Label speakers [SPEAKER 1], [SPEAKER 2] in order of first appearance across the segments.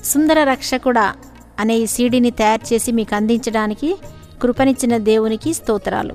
[SPEAKER 1] సుందర రక్షకుడా అనే ఈ సీడీని తయారు చేసి మీకు అందించడానికి కృపనిచ్చిన దేవునికి స్తోత్రాలు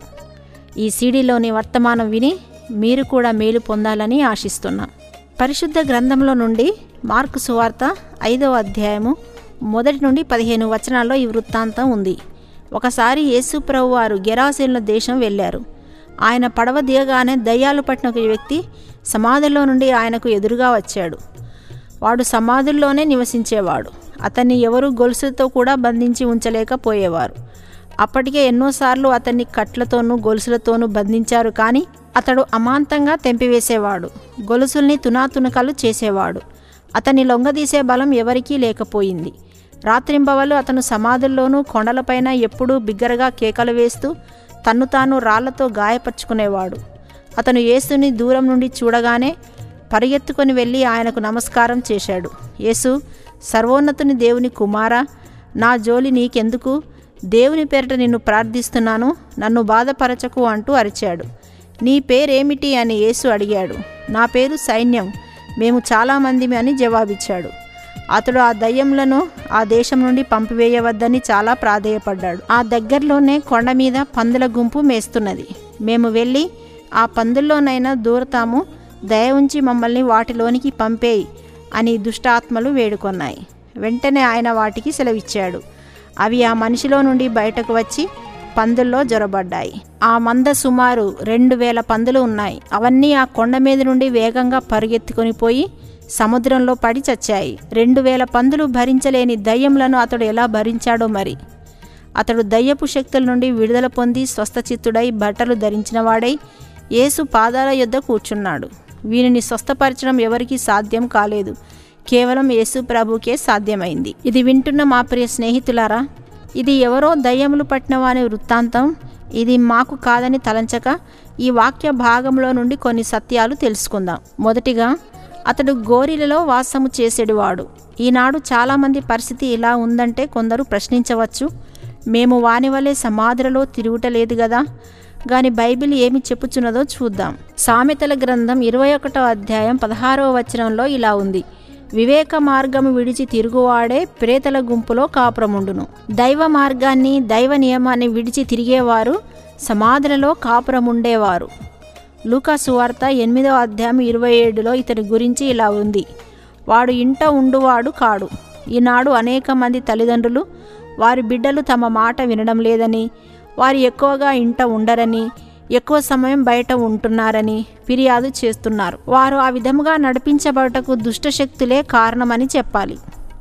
[SPEAKER 1] ఈ సీడీలోని వర్తమానం విని మీరు కూడా మేలు పొందాలని ఆశిస్తున్నాం పరిశుద్ధ గ్రంథంలో నుండి మార్కు సువార్త ఐదవ అధ్యాయము మొదటి నుండి పదిహేను వచనాల్లో ఈ వృత్తాంతం ఉంది ఒకసారి యేసు ప్రభు వారు గెరాసీనుల దేశం వెళ్ళారు ఆయన పడవ దిగగానే దయ్యాలు పట్టిన ఒక వ్యక్తి సమాధిలో నుండి ఆయనకు ఎదురుగా వచ్చాడు వాడు సమాధుల్లోనే నివసించేవాడు అతన్ని ఎవరు గొలుసులతో కూడా బంధించి ఉంచలేకపోయేవారు అప్పటికే ఎన్నోసార్లు అతన్ని కట్లతోనూ గొలుసులతోనూ బంధించారు కానీ అతడు అమాంతంగా తెంపివేసేవాడు గొలుసుల్ని తునాతునకలు చేసేవాడు అతన్ని లొంగదీసే బలం ఎవరికీ లేకపోయింది రాత్రింబవలు అతను సమాధుల్లోనూ కొండలపైన ఎప్పుడూ బిగ్గరగా కేకలు వేస్తూ తన్ను తాను రాళ్లతో గాయపరుచుకునేవాడు అతను యేసుని దూరం నుండి చూడగానే పరిగెత్తుకొని వెళ్ళి ఆయనకు నమస్కారం చేశాడు యేసు సర్వోన్నతుని దేవుని కుమారా నా జోలి నీకెందుకు దేవుని పేరిట నిన్ను ప్రార్థిస్తున్నాను నన్ను బాధపరచకు అంటూ అరిచాడు నీ పేరేమిటి అని యేసు అడిగాడు నా పేరు సైన్యం మేము చాలామందిమి అని జవాబిచ్చాడు అతడు ఆ దయ్యములను ఆ దేశం నుండి పంపివేయవద్దని చాలా ప్రాధేయపడ్డాడు ఆ దగ్గరలోనే కొండ మీద పందుల గుంపు మేస్తున్నది మేము వెళ్ళి ఆ పందుల్లోనైనా దూరతాము దయ ఉంచి మమ్మల్ని వాటిలోనికి పంపేయి అని దుష్టాత్మలు వేడుకొన్నాయి వెంటనే ఆయన వాటికి సెలవిచ్చాడు అవి ఆ మనిషిలో నుండి బయటకు వచ్చి పందుల్లో జొరబడ్డాయి ఆ మంద సుమారు రెండు వేల పందులు ఉన్నాయి అవన్నీ ఆ కొండ మీద నుండి వేగంగా పరిగెత్తుకొని పోయి సముద్రంలో పడి చచ్చాయి రెండు వేల పందులు భరించలేని దయ్యములను అతడు ఎలా భరించాడో మరి అతడు దయ్యపు శక్తుల నుండి విడుదల పొంది స్వస్థచిత్తుడై బట్టలు ధరించినవాడై యేసు పాదాల యొద్ద కూర్చున్నాడు వీనిని స్వస్థపరచడం ఎవరికీ సాధ్యం కాలేదు కేవలం యేసు ప్రభుకే సాధ్యమైంది ఇది వింటున్న మా ప్రియ స్నేహితులారా ఇది ఎవరో దయ్యములు పట్టిన వాని వృత్తాంతం ఇది మాకు కాదని తలంచక ఈ వాక్య భాగంలో నుండి కొన్ని సత్యాలు తెలుసుకుందాం మొదటిగా అతడు గోరిలలో వాసము చేసేడువాడు ఈనాడు చాలామంది పరిస్థితి ఇలా ఉందంటే కొందరు ప్రశ్నించవచ్చు మేము వాని వలె సమాధులలో తిరుగుటలేదు కదా గాని బైబిల్ ఏమి చెప్పుచున్నదో చూద్దాం సామెతల గ్రంథం ఇరవై ఒకటో అధ్యాయం పదహారవ వచనంలో ఇలా ఉంది వివేక మార్గము విడిచి తిరుగువాడే ప్రేతల గుంపులో కాపురముండును దైవ మార్గాన్ని దైవ నియమాన్ని విడిచి తిరిగేవారు సమాధులలో కాపురముండేవారు లూకా సువార్త ఎనిమిదవ అధ్యాయం ఇరవై ఏడులో ఇతని గురించి ఇలా ఉంది వాడు ఇంట ఉండువాడు కాడు ఈనాడు అనేక మంది తల్లిదండ్రులు వారి బిడ్డలు తమ మాట వినడం లేదని వారు ఎక్కువగా ఇంట ఉండరని ఎక్కువ సమయం బయట ఉంటున్నారని ఫిర్యాదు చేస్తున్నారు వారు ఆ విధముగా నడిపించబడటకు దుష్టశక్తులే కారణమని చెప్పాలి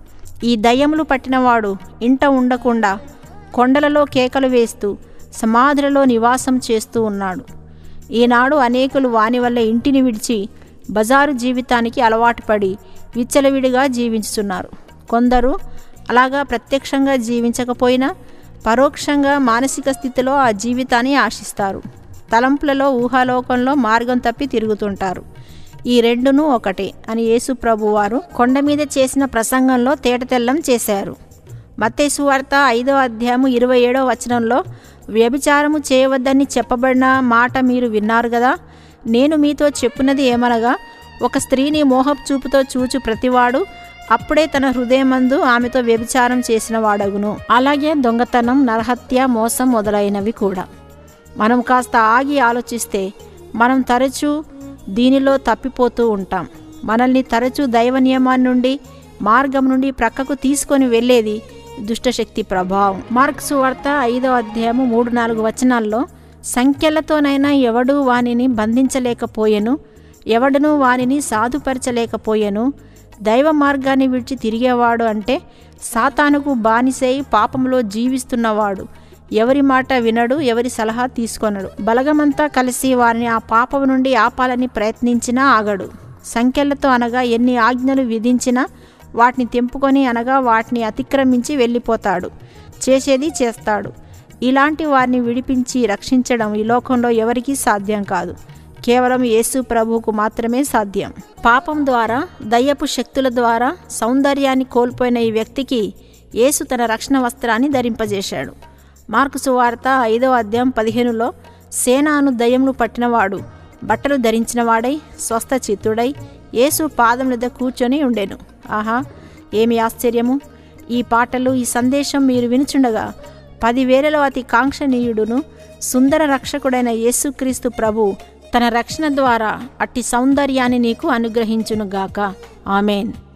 [SPEAKER 1] ఈ దయ్యములు పట్టినవాడు ఇంట ఉండకుండా కొండలలో కేకలు వేస్తూ సమాధులలో నివాసం చేస్తూ ఉన్నాడు ఈనాడు అనేకులు వాని వల్ల ఇంటిని విడిచి బజారు జీవితానికి అలవాటు పడి విచ్చలవిడిగా జీవించుతున్నారు కొందరు అలాగా ప్రత్యక్షంగా జీవించకపోయినా పరోక్షంగా మానసిక స్థితిలో ఆ జీవితాన్ని ఆశిస్తారు తలంపులలో ఊహాలోకంలో మార్గం తప్పి తిరుగుతుంటారు ఈ రెండును ఒకటే అని యేసు ప్రభు వారు కొండ మీద చేసిన ప్రసంగంలో తేటతెల్లం చేశారు మత్తేసు వార్త ఐదో అధ్యాయము ఇరవై ఏడో వచనంలో వ్యభిచారము చేయవద్దని చెప్పబడిన మాట మీరు విన్నారు కదా నేను మీతో చెప్పున్నది ఏమనగా ఒక స్త్రీని మోహపు చూపుతో చూచు ప్రతివాడు అప్పుడే తన హృదయమందు ఆమెతో వ్యభిచారం చేసిన వాడగును అలాగే దొంగతనం నరహత్య మోసం మొదలైనవి కూడా మనం కాస్త ఆగి ఆలోచిస్తే మనం తరచూ దీనిలో తప్పిపోతూ ఉంటాం మనల్ని తరచూ దైవ నియమాన్ని నుండి మార్గం నుండి ప్రక్కకు తీసుకొని వెళ్ళేది దుష్టశక్తి ప్రభావం మార్క్స్ వార్త ఐదో అధ్యాయము మూడు నాలుగు వచనాల్లో సంఖ్యలతోనైనా ఎవడు వానిని బంధించలేకపోయెను ఎవడును వానిని సాధుపరచలేకపోయెను దైవ మార్గాన్ని విడిచి తిరిగేవాడు అంటే సాతానుకు బానిసై పాపంలో జీవిస్తున్నవాడు ఎవరి మాట వినడు ఎవరి సలహా తీసుకొనడు బలగమంతా కలిసి వారిని ఆ పాపం నుండి ఆపాలని ప్రయత్నించినా ఆగడు సంఖ్యలతో అనగా ఎన్ని ఆజ్ఞలు విధించినా వాటిని తెంపుకొని అనగా వాటిని అతిక్రమించి వెళ్ళిపోతాడు చేసేది చేస్తాడు ఇలాంటి వారిని విడిపించి రక్షించడం ఈ లోకంలో ఎవరికీ సాధ్యం కాదు కేవలం యేసు ప్రభువుకు మాత్రమే సాధ్యం పాపం ద్వారా దయ్యపు శక్తుల ద్వారా సౌందర్యాన్ని కోల్పోయిన ఈ వ్యక్తికి యేసు తన రక్షణ వస్త్రాన్ని ధరింపజేశాడు మార్కు సువార్త ఐదో అధ్యాయం పదిహేనులో సేనాను దయ్యములు పట్టినవాడు బట్టలు ధరించినవాడై స్వస్థ చిత్తుడై యేసు పాదం మీద కూర్చొని ఉండెను ఆహా ఏమి ఆశ్చర్యము ఈ పాటలు ఈ సందేశం మీరు వినుచుండగా పదివేలలో అతి కాంక్షణీయుడును సుందర రక్షకుడైన యేసుక్రీస్తు ప్రభు తన రక్షణ ద్వారా అట్టి సౌందర్యాన్ని నీకు అనుగ్రహించునుగాక ఆమెన్